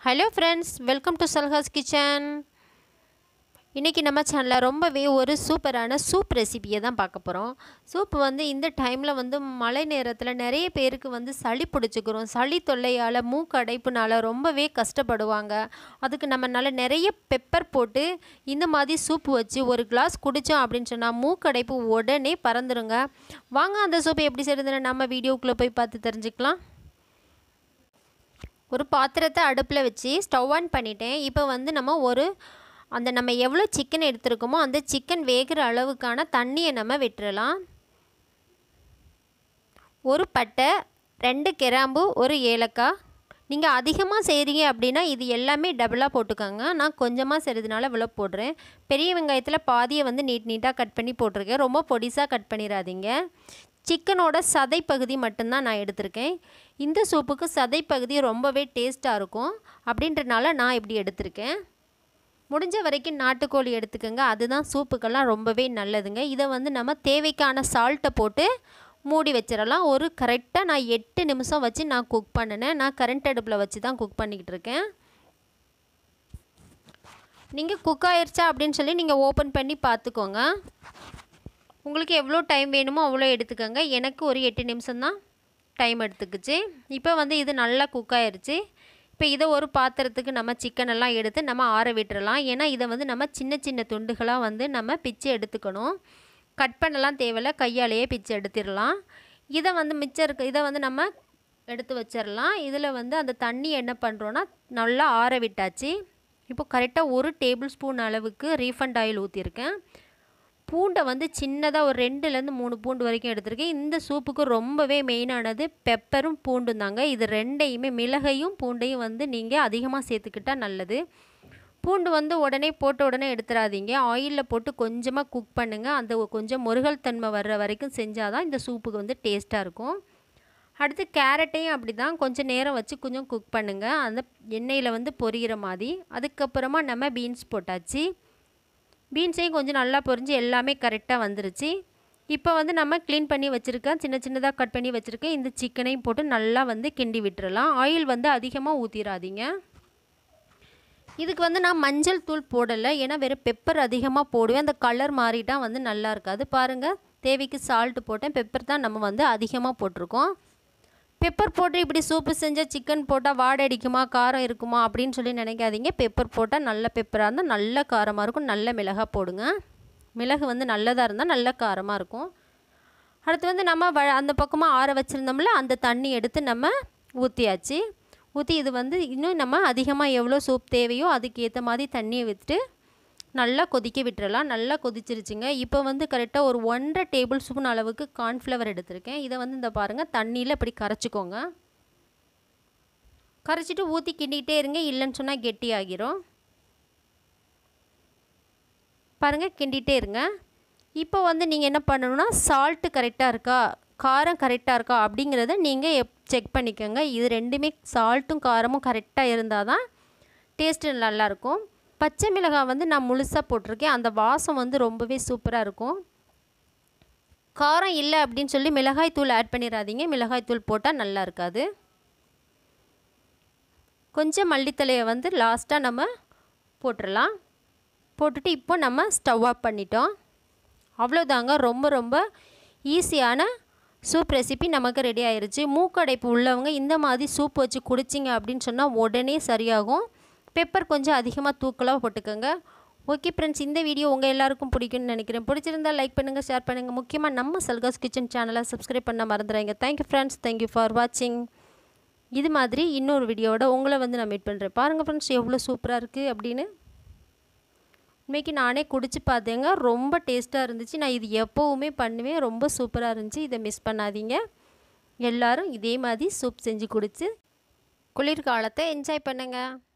hello friends welcome to Salha's kitchen இன்றைக்கி நம்ம சேனலில் ரொம்பவே ஒரு சூப்பரான சூப் ரெசிபியை தான் பார்க்க போகிறோம் சூப் வந்து இந்த டைமில் வந்து மழை நேரத்தில் நிறைய பேருக்கு வந்து சளி பிடிச்சிக்கிறோம் சளி தொல்லையால் மூக்கடைப்புனால ரொம்பவே கஷ்டப்படுவாங்க அதுக்கு நம்ம நல்ல நிறைய பெப்பர் போட்டு இந்த மாதிரி சூப் வச்சு ஒரு கிளாஸ் குடித்தோம் அப்படின்னு சொன்னால் மூக்கடைப்பு உடனே பறந்துருங்க வாங்க அந்த சூப்பை எப்படி செய்யுதுன்னு நம்ம வீடியோக்குள்ளே போய் பார்த்து தெரிஞ்சுக்கலாம் ஒரு பாத்திரத்தை அடுப்பில் வச்சு ஸ்டவ் ஆன் பண்ணிட்டேன் இப்போ வந்து நம்ம ஒரு அந்த நம்ம எவ்வளோ சிக்கன் எடுத்துருக்கோமோ அந்த சிக்கன் வேகிற அளவுக்கான தண்ணியை நம்ம விட்டுறலாம் ஒரு பட்டை ரெண்டு கிராம்பு ஒரு ஏலக்காய் நீங்கள் அதிகமாக செய்கிறீங்க அப்படின்னா இது எல்லாமே டபுளாக போட்டுக்கோங்க நான் கொஞ்சமாக செய்கிறதுனால இவ்வளோ போடுறேன் பெரிய வெங்காயத்தில் பாதியை வந்து நீட் நீட்டாக கட் பண்ணி போட்டிருக்கேன் ரொம்ப பொடிசாக கட் பண்ணிடாதீங்க சிக்கனோட சதை பகுதி மட்டும்தான் நான் எடுத்திருக்கேன் இந்த சூப்புக்கு சதை பகுதி ரொம்பவே டேஸ்ட்டாக இருக்கும் அப்படின்றனால நான் இப்படி எடுத்திருக்கேன் முடிஞ்ச வரைக்கும் நாட்டுக்கோழி எடுத்துக்கோங்க அதுதான் சூப்புக்கெல்லாம் ரொம்பவே நல்லதுங்க இதை வந்து நம்ம தேவைக்கான சால்ட்டை போட்டு மூடி வச்சிடலாம் ஒரு கரெக்டாக நான் எட்டு நிமிஷம் வச்சு நான் குக் பண்ணினேன் நான் கரண்ட் அடுப்பில் வச்சு தான் குக் பண்ணிக்கிட்டு இருக்கேன் நீங்கள் குக் ஆயிடுச்சா அப்படின்னு சொல்லி நீங்கள் ஓப்பன் பண்ணி பார்த்துக்கோங்க உங்களுக்கு எவ்வளோ டைம் வேணுமோ அவ்வளோ எடுத்துக்கோங்க எனக்கு ஒரு எட்டு நிமிஷம் தான் டைம் எடுத்துக்கிச்சு இப்போ வந்து இது நல்லா குக் ஆயிடுச்சு இப்போ இதை ஒரு பாத்திரத்துக்கு நம்ம சிக்கன் எல்லாம் எடுத்து நம்ம ஆற விட்டுறலாம் ஏன்னா இதை வந்து நம்ம சின்ன சின்ன துண்டுகளாக வந்து நம்ம பிச்சு எடுத்துக்கணும் கட் பண்ணலாம் தேவையில்ல கையாலேயே பிச்சு எடுத்துடலாம் இதை வந்து மிச்சம் இருக்க இதை வந்து நம்ம எடுத்து வச்சிடலாம் இதில் வந்து அந்த தண்ணி என்ன பண்ணுறோன்னா நல்லா ஆற விட்டாச்சு இப்போ கரெக்டாக ஒரு டேபிள் ஸ்பூன் அளவுக்கு ரீஃபண்ட் ஆயில் ஊற்றிருக்கேன் பூண்டை வந்து சின்னதாக ஒரு ரெண்டுலேருந்து மூணு பூண்டு வரைக்கும் எடுத்திருக்கேன் இந்த சூப்புக்கு ரொம்பவே மெயினானது பெப்பரும் பூண்டும் தாங்க இது ரெண்டையுமே மிளகையும் பூண்டையும் வந்து நீங்கள் அதிகமாக சேர்த்துக்கிட்டால் நல்லது பூண்டு வந்து உடனே போட்ட உடனே எடுத்துடாதீங்க ஆயிலில் போட்டு கொஞ்சமாக குக் பண்ணுங்கள் அந்த கொஞ்சம் முருகல் தன்மை வர்ற வரைக்கும் செஞ்சால் தான் இந்த சூப்புக்கு வந்து டேஸ்ட்டாக இருக்கும் அடுத்து கேரட்டையும் அப்படி தான் கொஞ்சம் நேரம் வச்சு கொஞ்சம் குக் பண்ணுங்கள் அந்த எண்ணெயில் வந்து பொரிகிற மாதிரி அதுக்கப்புறமா நம்ம பீன்ஸ் போட்டாச்சு பீன்ஸையும் கொஞ்சம் நல்லா பொரிஞ்சு எல்லாமே கரெக்டாக வந்துருச்சு இப்போ வந்து நம்ம க்ளீன் பண்ணி வச்சுருக்கேன் சின்ன சின்னதாக கட் பண்ணி வச்சுருக்கேன் இந்த சிக்கனையும் போட்டு நல்லா வந்து கிண்டி விட்டுறலாம் ஆயில் வந்து அதிகமாக ஊற்றிடாதீங்க இதுக்கு வந்து நான் மஞ்சள் தூள் போடலை ஏன்னா வெறும் பெப்பர் அதிகமாக போடுவேன் அந்த கலர் மாறிட்டால் வந்து நல்லா இருக்காது பாருங்கள் தேவைக்கு சால்ட்டு போட்டேன் பெப்பர் தான் நம்ம வந்து அதிகமாக போட்டிருக்கோம் பெப்பர் போட்டு இப்படி சூப்பு செஞ்சால் சிக்கன் போட்டால் வாடை அடிக்குமா காரம் இருக்குமா அப்படின்னு சொல்லி நினைக்காதீங்க பெப்பர் போட்டால் நல்ல பெப்பராக இருந்தால் நல்ல காரமாக இருக்கும் நல்ல மிளகா போடுங்க மிளகு வந்து நல்லதாக இருந்தால் நல்ல காரமாக இருக்கும் அடுத்து வந்து நம்ம வ அந்த பக்கமாக ஆற வச்சுருந்தோம்ல அந்த தண்ணி எடுத்து நம்ம ஊற்றியாச்சு ஊற்றி இது வந்து இன்னும் நம்ம அதிகமாக எவ்வளோ சூப் தேவையோ அதுக்கு ஏற்ற மாதிரி தண்ணியை விட்டுட்டு நல்லா கொதிக்க விட்டுறலாம் நல்லா கொதிச்சிருச்சுங்க இப்போ வந்து கரெக்டாக ஒரு ஒன்றரை டேபிள் ஸ்பூன் அளவுக்கு கார்ன்ஃப்ளவர் எடுத்திருக்கேன் இதை வந்து இந்த பாருங்கள் தண்ணியில் இப்படி கரைச்சிக்கோங்க கரைச்சிட்டு ஊற்றி கிண்டிக்கிட்டே இருங்க இல்லைன்னு சொன்னால் கெட்டி ஆகிரும் பாருங்கள் கிண்டிகிட்டே இருங்க இப்போ வந்து நீங்கள் என்ன பண்ணணும்னா சால்ட்டு கரெக்டாக இருக்கா காரம் கரெக்டாக இருக்கா அப்படிங்கிறத நீங்கள் எப் செக் பண்ணிக்கோங்க இது ரெண்டுமே சால்ட்டும் காரமும் கரெக்டாக இருந்தால் தான் டேஸ்ட்டு நல்லாயிருக்கும் பச்சை மிளகாய் வந்து நான் முழுசாக போட்டிருக்கேன் அந்த வாசம் வந்து ரொம்பவே சூப்பராக இருக்கும் காரம் இல்லை அப்படின்னு சொல்லி மிளகாய் தூள் ஆட் பண்ணிடாதீங்க மிளகாய் தூள் போட்டால் நல்லா இருக்காது கொஞ்சம் மல்லித்தலையை வந்து லாஸ்ட்டாக நம்ம போட்டுடலாம் போட்டுட்டு இப்போ நம்ம ஸ்டவ் ஆஃப் பண்ணிட்டோம் அவ்வளோதாங்க ரொம்ப ரொம்ப ஈஸியான சூப் ரெசிபி நமக்கு ரெடி ஆயிடுச்சு மூக்கடைப்பு உள்ளவங்க இந்த மாதிரி சூப் வச்சு குடிச்சிங்க அப்படின்னு சொன்னால் உடனே சரியாகும் பெப்பர் கொஞ்சம் அதிகமாக தூக்கலாக போட்டுக்கோங்க ஓகே ஃப்ரெண்ட்ஸ் இந்த வீடியோ உங்கள் எல்லாருக்கும் பிடிக்கும்னு நினைக்கிறேன் பிடிச்சிருந்தால் லைக் பண்ணுங்கள் ஷேர் பண்ணுங்கள் முக்கியமாக நம்ம சல்காஸ் கிச்சன் சேனலை சப்ஸ்கிரைப் பண்ண மறந்துடுறாங்க தேங்க்யூ ஃப்ரெண்ட்ஸ் தேங்க்யூ ஃபார் வாட்சிங் இது மாதிரி இன்னொரு வீடியோவோட உங்களை வந்து நான் மீட் பண்ணுறேன் பாருங்கள் ஃப்ரெண்ட்ஸ் எவ்வளோ சூப்பராக இருக்குது அப்படின்னு இன்றைக்கி நானே குடிச்சு பார்த்தேங்க ரொம்ப டேஸ்ட்டாக இருந்துச்சு நான் இது எப்போவுமே பண்ணுவேன் ரொம்ப சூப்பராக இருந்துச்சு இதை மிஸ் பண்ணாதீங்க எல்லோரும் இதே மாதிரி சூப் செஞ்சு குடிச்சு குளிர்காலத்தை என்ஜாய் பண்ணுங்கள்